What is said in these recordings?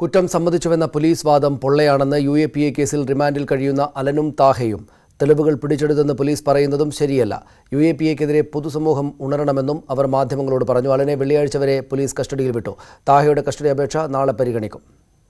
കുറ്റം സമ്മതിച്ചുവെന്ന പോലീസ് വാദം പൊള്ളയാണെന്ന് യു എ പി എ കേസിൽ റിമാൻഡിൽ കഴിയുന്ന അലനും താഹയും തെളിവുകൾ പിടിച്ചെടുത്തെന്ന് പോലീസ് പറയുന്നതും ശരിയല്ല യു എ പി എക്കെതിരെ പൊതുസമൂഹം ഉണരണമെന്നും അവർ മാധ്യമങ്ങളോട് പറഞ്ഞു അലനെ വെള്ളിയാഴ്ച വരെ പോലീസ് കസ്റ്റഡിയിൽ വിട്ടു താഹയുടെ കസ്റ്റഡി അപേക്ഷ നാളെ പരിഗണിക്കും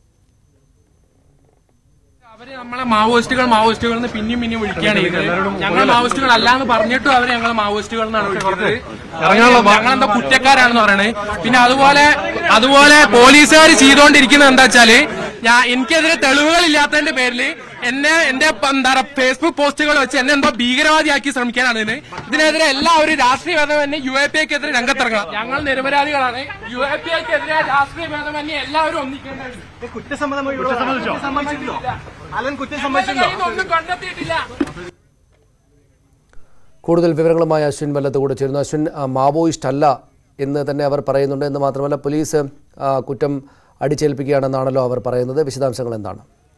അവര് നമ്മളെ മാവോയിസ്റ്റുകൾ മാവോയിസ്റ്റുകൾ എന്ന് പിന്നെയും പിന്നെയും വിളിക്കുകയാണ് ചെയ്തത് ഞങ്ങൾ മാവോയിസ്റ്റുകൾ അല്ലാന്ന് പറഞ്ഞിട്ടും അവര് ഞങ്ങൾ മാവോയിസ്റ്റുകൾ എന്നാണ് വിളിക്കുന്നത് ഞങ്ങളെന്താ കുറ്റക്കാരാണെന്ന് പറയണേ പിന്നെ അതുപോലെ അതുപോലെ പോലീസുകാർ ചെയ്തുകൊണ്ടിരിക്കുന്നത് എന്താ വെച്ചാല് ഞാൻ എനിക്കെതിരെ തെളിവുകൾ ഇല്ലാത്തതിന്റെ പേരിൽ എന്നെ എന്റെ പ- എന്താ പറയാ ഫേസ്ബുക്ക് പോസ്റ്റുകൾ വെച്ച് എന്നെ എന്തോ ഭീകരവാദിയാക്കി ശ്രമിക്കാനാണ് ഇതിന് ഇതിനെതിരെ എല്ലാവരും രാഷ്ട്രീയ ഭേദമന്യേ യു എ പി എക്കെതിരെ രംഗത്തിറങ്ങണം ഞങ്ങൾ നിരപരാധികളാണ് യു എ പി എക്കെതിരെ രാഷ്ട്രീയ ഭേദമന്യേ എല്ലാവരും ഒന്നിക്കേണ്ടത് കുറ്റസമ്മതം സമ്മതിച്ചിട്ടുണ്ടോ അലൻ കുറ്റം ഞങ്ങളുടെ കയ്യിൽ നിന്ന് ഒന്നും കണ്ടെത്തിയിട്ടില്ല കൂടുതൽ വിവരങ്ങളുമായി അശ്വിൻ വല്ലത്ത് കൂടെ ചേരുന്നു അശ്വിൻ ആ, മാവോയിസ്റ്റ് അല്ല എന്ന് തന്നെ അവർ പറയുന്നുണ്ട് എന്ന് മാത്രമല്ല പോലീസ് ആ, കുറ്റം അടിച്ചേൽപ്പിക്കുകയാണെന്നാണല്ലോ അവർ പറയുന്നത് വിശദാംശങ്ങൾ എന്താണ്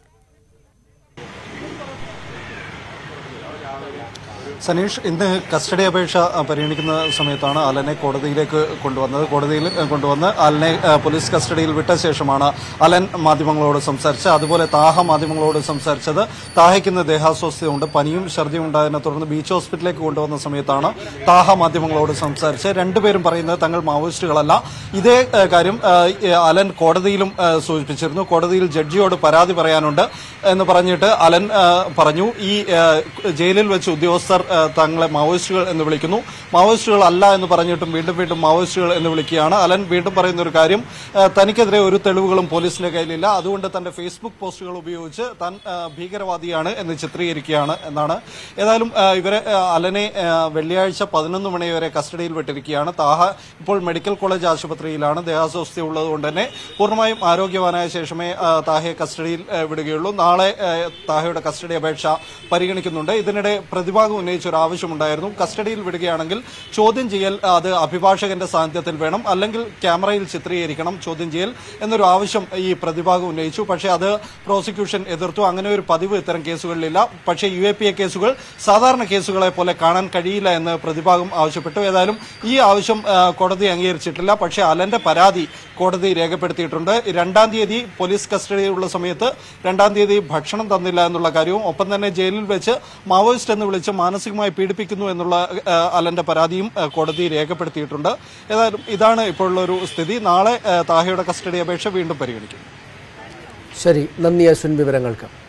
സനീഷ് ഇന്ന് കസ്റ്റഡി അപേക്ഷ അ, പരിഗണിക്കുന്ന സമയത്താണ് അലനെ കോടതിയിലേക്ക് കൊണ്ടുവന്നത് കോടതിയിൽ അ, കൊണ്ടുവന്ന് അലനെ അ, പോലീസ് കസ്റ്റഡിയിൽ വിട്ട ശേഷമാണ് അലൻ മാധ്യമങ്ങളോട് സംസാരിച്ചത് അതുപോലെ താഹ മാധ്യമങ്ങളോട് സംസാരിച്ചത് താഹയ്ക്ക് ഇന്ന് ദേഹാസ്വസ്ഥയുണ്ട് പനിയും ഛർദിയും ഉണ്ടായതിനെ തുടർന്ന് ബീച്ച് ഹോസ്പിറ്റലിലേക്ക് കൊണ്ടുവന്ന സമയത്താണ് താഹ മാധ്യമങ്ങളോട് സംസാരിച്ചത് രണ്ടുപേരും പറയുന്നത് തങ്ങൾ മാവോയിസ്റ്റുകളല്ല ഇതേ അ, കാര്യം അ, ഈ അലൻ കോടതിയിലും അ, സൂചിപ്പിച്ചിരുന്നു കോടതിയിൽ ജഡ്ജിയോട് പരാതി പറയാനുണ്ട് എന്ന് പറഞ്ഞിട്ട് അലൻ ആ, പറഞ്ഞു ഈ ആ, ജയിലിൽ വെച്ച് ഉദ്യോഗസ്ഥർ ആ, തങ്ങളെ മാവോയിസ്റ്റുകൾ എന്ന് വിളിക്കുന്നു മാവോയിസ്റ്റുകൾ അല്ല എന്ന് പറഞ്ഞിട്ടും വീണ്ടും വീണ്ടും മാവോയിസ്റ്റുകൾ എന്ന് വിളിക്കുകയാണ് അലൻ വീണ്ടും പറയുന്ന ഒരു കാര്യം ആ, തനിക്കെതിരെ ഒരു തെളിവുകളും പോലീസിന്റെ കയ്യിലില്ല അതുകൊണ്ട് തന്റെ ഫേസ്ബുക്ക് പോസ്റ്റുകൾ ഉപയോഗിച്ച് താൻ ആ, ഭീകരവാദിയാണ് എന്ന് ചിത്രീകരിക്കുകയാണ് എന്നാണ് ഏതായാലും ആ, ഇവരെ ആ, അലനെ ആ, വെള്ളിയാഴ്ച പതിനൊന്ന് മണി വരെ കസ്റ്റഡിയിൽ വിട്ടിരിക്കുകയാണ് താഹ ഇപ്പോൾ മെഡിക്കൽ കോളേജ് ആശുപത്രിയിലാണ് ദേഹാസ്വസ്ഥ ഉള്ളതുകൊണ്ട് തന്നെ പൂർണ്ണമായും ആരോഗ്യവാനായ ശേഷമേ ആ, താഹയെ കസ്റ്റഡിയിൽ ആ, വിടുകയുള്ളൂ നാളെ ആ, താഹയുടെ കസ്റ്റഡി അപേക്ഷ പരിഗണിക്കുന്നുണ്ട് ഇതിനിടെ പ്രതിഭാഗം ഉന്നയിച്ച ഒരു ആവശ്യമുണ്ടായിരുന്നു കസ്റ്റഡിയിൽ വിടുകയാണെങ്കിൽ ചോദ്യം ചെയ്യൽ അത് അഭിഭാഷകന്റെ സാന്നിധ്യത്തിൽ വേണം അല്ലെങ്കിൽ ക്യാമറയിൽ ചിത്രീകരിക്കണം ചോദ്യം ചെയ്യൽ എന്നൊരു ആവശ്യം ഈ പ്രതിഭാഗം ഉന്നയിച്ചു പക്ഷേ അത് പ്രോസിക്യൂഷൻ എതിർത്തു അങ്ങനെ ഒരു പതിവ് ഇത്തരം കേസുകളിലില്ല പക്ഷേ യു എ പി എ കേസുകൾ സാധാരണ കേസുകളെ പോലെ കാണാൻ കഴിയില്ല എന്ന് പ്രതിഭാഗം ആവശ്യപ്പെട്ടു ഏതായാലും ഈ ആവശ്യം ആ, കോടതി അംഗീകരിച്ചിട്ടില്ല പക്ഷേ അലന്റെ പരാതി കോടതി രേഖപ്പെടുത്തിയിട്ടുണ്ട് രണ്ടാം തീയതി പോലീസ് കസ്റ്റഡിയിലുള്ള സമയത്ത് രണ്ടാം തീയതി ഭക്ഷണം തന്നില്ല എന്നുള്ള കാര്യവും ഒപ്പം തന്നെ ജയിലിൽ വെച്ച് മാവോയിസ്റ്റ് എന്ന് വിളിച്ച് മാനസികമായി പീഡിപ്പിക്കുന്നു എന്നുള്ള ആ, അലന്റെ പരാതിയും ആ, കോടതി രേഖപ്പെടുത്തിയിട്ടുണ്ട് ഏതായാലും ഇതാണ് ഇപ്പോഴുള്ള ഒരു സ്ഥിതി നാളെ ആ, താഹയുടെ കസ്റ്റഡി അപേക്ഷ വീണ്ടും പരിഗണിക്കും ശരി നന്ദി അശ്വിൻ വിവരങ്ങൾക്ക്